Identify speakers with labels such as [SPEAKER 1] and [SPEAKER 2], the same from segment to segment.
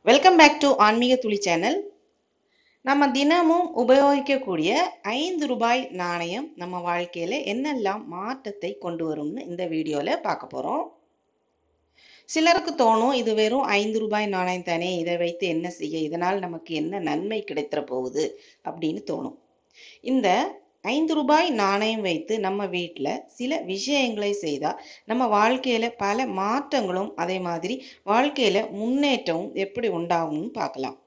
[SPEAKER 1] welcome back to ஆன்மீக துளி channel நம்ம தினமும் உபயோகிக்கக்கூடிய ஐந்து ரூபாய் நாணயம் நம்ம வாழ்க்கையில என்னெல்லாம் மாற்றத்தை கொண்டு வரும்னு இந்த வீடியோல பார்க்க போறோம் சிலருக்கு தோணும் இது வெறும் ஐந்து ரூபாய் நாணயம் தானே இதை வைத்து என்ன செய்ய இதனால் நமக்கு என்ன நன்மை கிடைத்திட போகுது அப்படின்னு தோணும் இந்த ஐந்து ரூபாய் நாணயம் வைத்து நம்ம வீட்டில் சில விஷயங்களை செய்தால் நம்ம வாழ்க்கையில பல மாற்றங்களும் அதே மாதிரி வாழ்க்கையில முன்னேற்றமும் எப்படி உண்டாகும்னு பார்க்கலாம்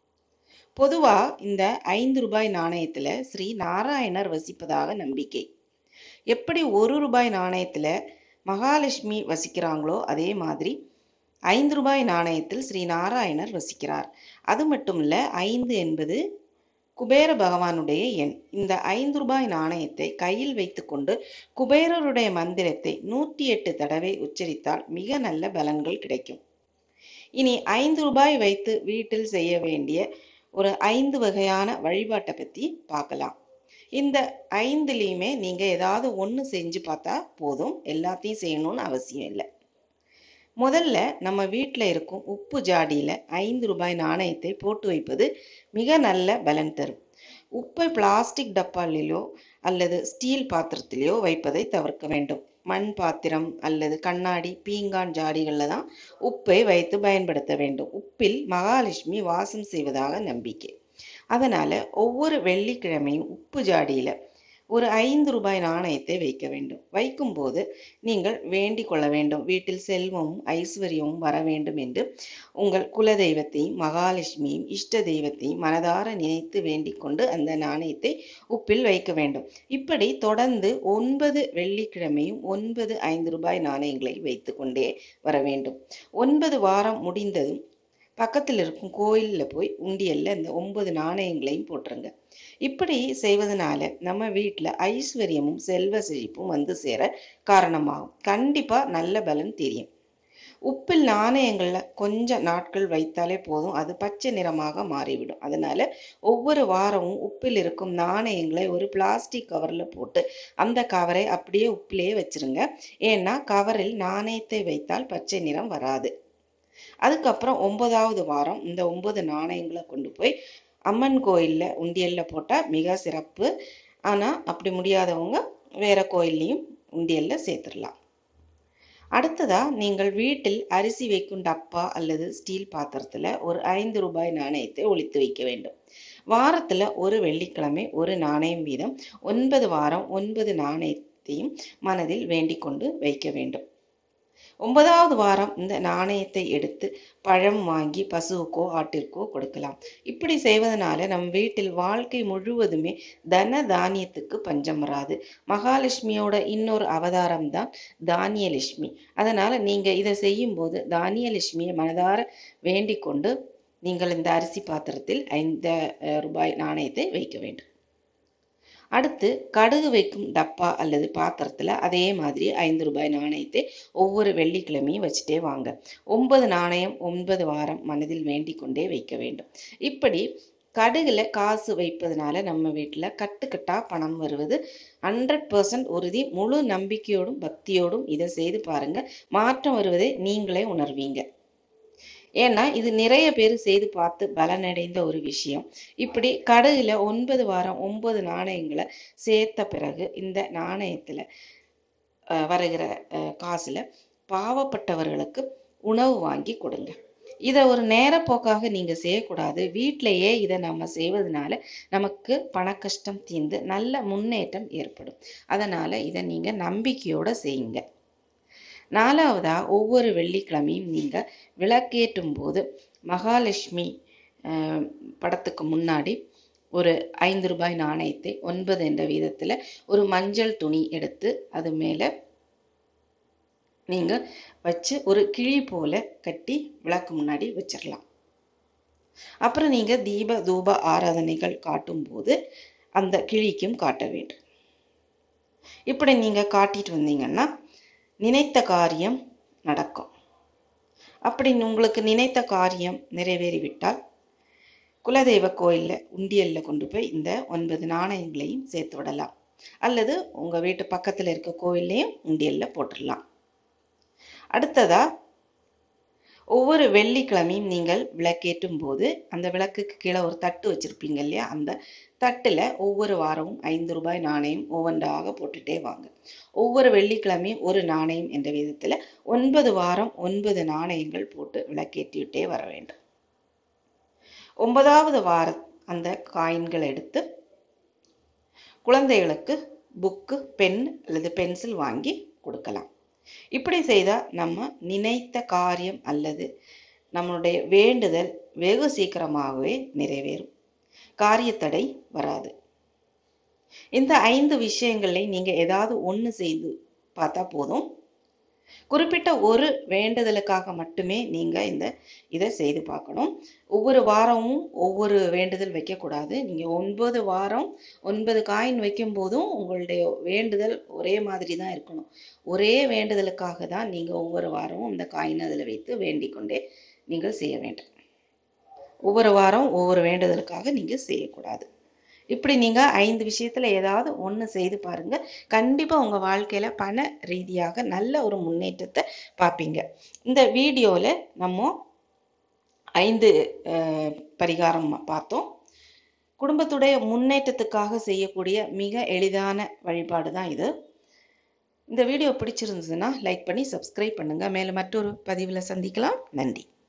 [SPEAKER 1] பொதுவா இந்த ஐந்து ரூபாய் நாணயத்துல ஸ்ரீ நாராயணர் வசிப்பதாக நம்பிக்கை எப்படி ஒரு ரூபாய் நாணயத்துல மகாலட்சுமி வசிக்கிறாங்களோ அதே மாதிரி ஐந்து ரூபாய் நாணயத்தில் ஸ்ரீ நாராயணர் வசிக்கிறார் அது மட்டும் இல்ல ஐந்து என்பது குபேர பகவானுடைய எண் இந்த ஐந்து ரூபாய் நாணயத்தை கையில் வைத்துக்கொண்டு குபேரருடைய மந்திரத்தை நூற்றி எட்டு தடவை உச்சரித்தால் மிக நல்ல பலன்கள் கிடைக்கும் இனி ஐந்து ரூபாய் வைத்து வீட்டில் செய்ய வேண்டிய ஒரு ஐந்து வகையான வழிபாட்டை பத்தி பார்க்கலாம் இந்த ஐந்துலேயுமே நீங்க ஏதாவது ஒன்று செஞ்சு பார்த்தா போதும் எல்லாத்தையும் செய்யணும்னு அவசியம் இல்லை முதல்ல நம்ம வீட்டில் இருக்கும் உப்பு ஜாடியில் ஐந்து ரூபாய் நாணயத்தை போட்டு வைப்பது மிக நல்ல பலன் தரும் உப்பை பிளாஸ்டிக் டப்பாலிலோ அல்லது ஸ்டீல் பாத்திரத்திலேயோ வைப்பதை தவிர்க்க வேண்டும் மண் பாத்திரம் அல்லது கண்ணாடி பீங்கான் ஜாடிகளில் தான் உப்பை வைத்து பயன்படுத்த வேண்டும் உப்பில் மகாலட்சுமி வாசம் செய்வதாக நம்பிக்கை அதனால ஒவ்வொரு வெள்ளிக்கிழமையும் உப்பு ஜாடியில் ஒரு ஐந்து ரூபாய் நாணயத்தை வைக்க வேண்டும் வைக்கும்போது நீங்கள் வேண்டிக் கொள்ள வேண்டும் வீட்டில் செல்வமும் ஐஸ்வர்யமும் வர வேண்டும் என்று உங்கள் குல தெய்வத்தையும் மகாலட்சுமியும் இஷ்ட தெய்வத்தையும் மனதார நினைத்து வேண்டிக் கொண்டு அந்த நாணயத்தை உப்பில் வைக்க வேண்டும் இப்படி தொடர்ந்து ஒன்பது வெள்ளிக்கிழமையும் ஒன்பது ஐந்து ரூபாய் நாணயங்களை வைத்து கொண்டே வர வேண்டும் ஒன்பது வாரம் முடிந்ததும் பக்கத்தில் இருக்கும் கோயிலில் போய் உண்டியல்ல இந்த ஒன்பது நாணயங்களையும் போட்டுருங்க இப்படி செய்வதனால நம்ம வீட்டில் ஐஸ்வர்யமும் செல்வ செழிப்பும் வந்து சேர காரணமாகும் கண்டிப்பா நல்ல பலன் தெரியும் உப்பில் நாணயங்கள்ல கொஞ்சம் நாட்கள் வைத்தாலே போதும் அது பச்சை நிறமாக மாறிவிடும் அதனால ஒவ்வொரு வாரமும் உப்பில் இருக்கும் நாணயங்களை ஒரு பிளாஸ்டிக் கவர்ல போட்டு அந்த கவரை அப்படியே உப்பிலேயே வச்சிருங்க ஏன்னா கவரில் நாணயத்தை வைத்தால் பச்சை நிறம் வராது அதுக்கப்புறம் ஒன்பதாவது வாரம் இந்த ஒன்பது நாணயங்களை கொண்டு போய் அம்மன் கோயில்ல உண்டியல்ல போட்டா மிக சிறப்பு ஆனா அப்படி முடியாதவங்க வேற கோயில்லையும் உண்டியல்ல சேர்த்துடலாம் அடுத்ததா நீங்கள் வீட்டில் அரிசி வைக்கும் டப்பா அல்லது ஸ்டீல் பாத்திரத்துல ஒரு ஐந்து ரூபாய் நாணயத்தை ஒழித்து வைக்க வேண்டும் வாரத்துல ஒரு வெள்ளிக்கிழமை ஒரு நாணயம் வீதம் ஒன்பது வாரம் ஒன்பது நாணயத்தையும் மனதில் வேண்டிக் கொண்டு வைக்க வேண்டும் ஒன்பதாவது வாரம் இந்த நாணயத்தை எடுத்து பழம் வாங்கி பசுவுக்கோ ஆட்டிற்கோ கொடுக்கலாம் இப்படி செய்வதனால நம் வீட்டில் வாழ்க்கை முழுவதுமே தன தானியத்துக்கு பஞ்சம் வராது மகாலட்சுமியோட இன்னொரு அவதாரம் தான் தானியலட்சுமி அதனால நீங்க இதை செய்யும் போது தானியலட்சுமியை மனதார வேண்டிக் கொண்டு நீங்கள் இந்த அரிசி பாத்திரத்தில் ஐந்து ரூபாய் நாணயத்தை வைக்க வேண்டும் அடுத்து கடுகு வைக்கும் டப்பா அல்லது பாத்திரத்துல அதே மாதிரி ஐந்து ரூபாய் நாணயத்தை ஒவ்வொரு வெள்ளிக்கிழமையும் வச்சுட்டே வாங்க ஒன்பது நாணயம் ஒன்பது வாரம் மனதில் வேண்டிக் கொண்டே வைக்க வேண்டும் இப்படி கடுகுல காசு வைப்பதனால நம்ம வீட்டுல கட்டுக்கட்டா பணம் வருவது ஹண்ட்ரட் பர்சன்ட் உறுதி முழு நம்பிக்கையோடும் பக்தியோடும் இதை செய்து பாருங்க மாற்றம் வருவதை நீங்களே உணர்வீங்க ஏன்னா இது நிறைய பேர் செய்து பார்த்து பலனடைந்த ஒரு விஷயம் இப்படி கடுகுல ஒன்பது வாரம் ஒன்பது நாணயங்களை சேர்த்த பிறகு இந்த நாணயத்துல வருகிற காசுல பாவப்பட்டவர்களுக்கு உணவு வாங்கி கொடுங்க இதை ஒரு நேரப்போக்காக நீங்க செய்யக்கூடாது வீட்டிலேயே இதை நம்ம செய்வதனால நமக்கு பண கஷ்டம் தீர்ந்து நல்ல முன்னேற்றம் ஏற்படும் அதனால இதை நீங்க நம்பிக்கையோட செய்யுங்க நாலாவதா ஒவ்வொரு வெள்ளிக்கிழமையும் நீங்க விளக்கேற்றும் போது மகாலட்சுமி படத்துக்கு முன்னாடி ஒரு ஐந்து ரூபாய் நாணயத்தை ஒன்பது என்ற வீதத்துல ஒரு மஞ்சள் துணி எடுத்து அது மேல நீங்க வச்சு ஒரு கிழி போல கட்டி விளக்கு முன்னாடி வச்சிடலாம் அப்புறம் நீங்க தீப தூப ஆராதனைகள் காட்டும் போது அந்த கிழிக்கும் காட்ட வேண்டும் இப்படி நீங்க காட்டிட்டு வந்தீங்கன்னா நினைத்த காரியம் நடக்கும் அப்படி உங்களுக்கு நினைத்த காரியம் நிறைவேறிவிட்டால் குலதெய்வ கோயில்ல உண்டியல்ல கொண்டு போய் இந்த ஒன்பது நாணயங்களையும் சேர்த்து விடலாம் அல்லது உங்க வீட்டு பக்கத்துல இருக்க கோயில்லையும் உண்டியல்ல போட்டுடலாம் அடுத்ததா ஒவ்வொரு வெள்ளிக்கிழமையும் நீங்கள் விளக்கேற்றும் போது அந்த விளக்குக்கு கீழே ஒரு தட்டு வச்சிருப்பீங்க இல்லையா அந்த தட்டுல ஒவ்வொரு வாரமும் ஐந்து ரூபாய் நாணயம் ஒவ்வொன்றாக போட்டுட்டே வாங்க ஒவ்வொரு வெள்ளிக்கிழமையும் ஒரு நாணயம் என்ற விதத்துல ஒன்பது வாரம் ஒன்பது நாணயங்கள் போட்டு விளக்கேற்றிவிட்டே வர வேண்டும் ஒன்பதாவது வார அந்த காயின்களை எடுத்து குழந்தைகளுக்கு புக்கு பென் அல்லது பென்சில் வாங்கி கொடுக்கலாம் இப்படி செய்தா நம்ம நினைத்த காரியம் அல்லது நம்மளுடைய வேண்டுதல் வெகு சீக்கிரமாகவே நிறைவேறும் காரியத்தடை வராது இந்த ஐந்து விஷயங்களை நீங்க ஏதாவது ஒண்ணு செய்து பார்த்தா போதும் குறிப்பிட்ட ஒரு வேண்டுதலுக்காக மட்டுமே நீங்க இந்த இதை செய்து பார்க்கணும் ஒவ்வொரு வாரமும் ஒவ்வொரு வேண்டுதல் வைக்கக்கூடாது நீங்க ஒன்பது வாரம் ஒன்பது காயின் வைக்கும் போதும் உங்களுடைய வேண்டுதல் ஒரே மாதிரி தான் இருக்கணும் ஒரே வேண்டுதலுக்காக தான் நீங்க ஒவ்வொரு வாரமும் அந்த காயின் அதில் வைத்து வேண்டிக் கொண்டே நீங்கள் செய்ய வேண்டும் ஒவ்வொரு வாரம் ஒவ்வொரு வேண்டுதலுக்காக நீங்க செய்யக்கூடாது இப்படி நீங்க ஐந்து விஷயத்துல ஏதாவது ஒண்ணு செய்து பாருங்க கண்டிப்பா உங்க வாழ்க்கையில பண ரீதியாக நல்ல ஒரு முன்னேற்றத்தை பார்ப்பீங்க இந்த வீடியோல நம்ம ஐந்து அஹ், பரிகாரம் பார்த்தோம் குடும்பத்துடைய முன்னேற்றத்துக்காக செய்யக்கூடிய மிக எளிதான வழிபாடு தான் இது இந்த வீடியோ பிடிச்சிருந்ததுன்னா லைக் பண்ணி சப்ஸ்கிரைப் பண்ணுங்க மேலும் மற்றொரு பதிவில் சந்திக்கலாம் நன்றி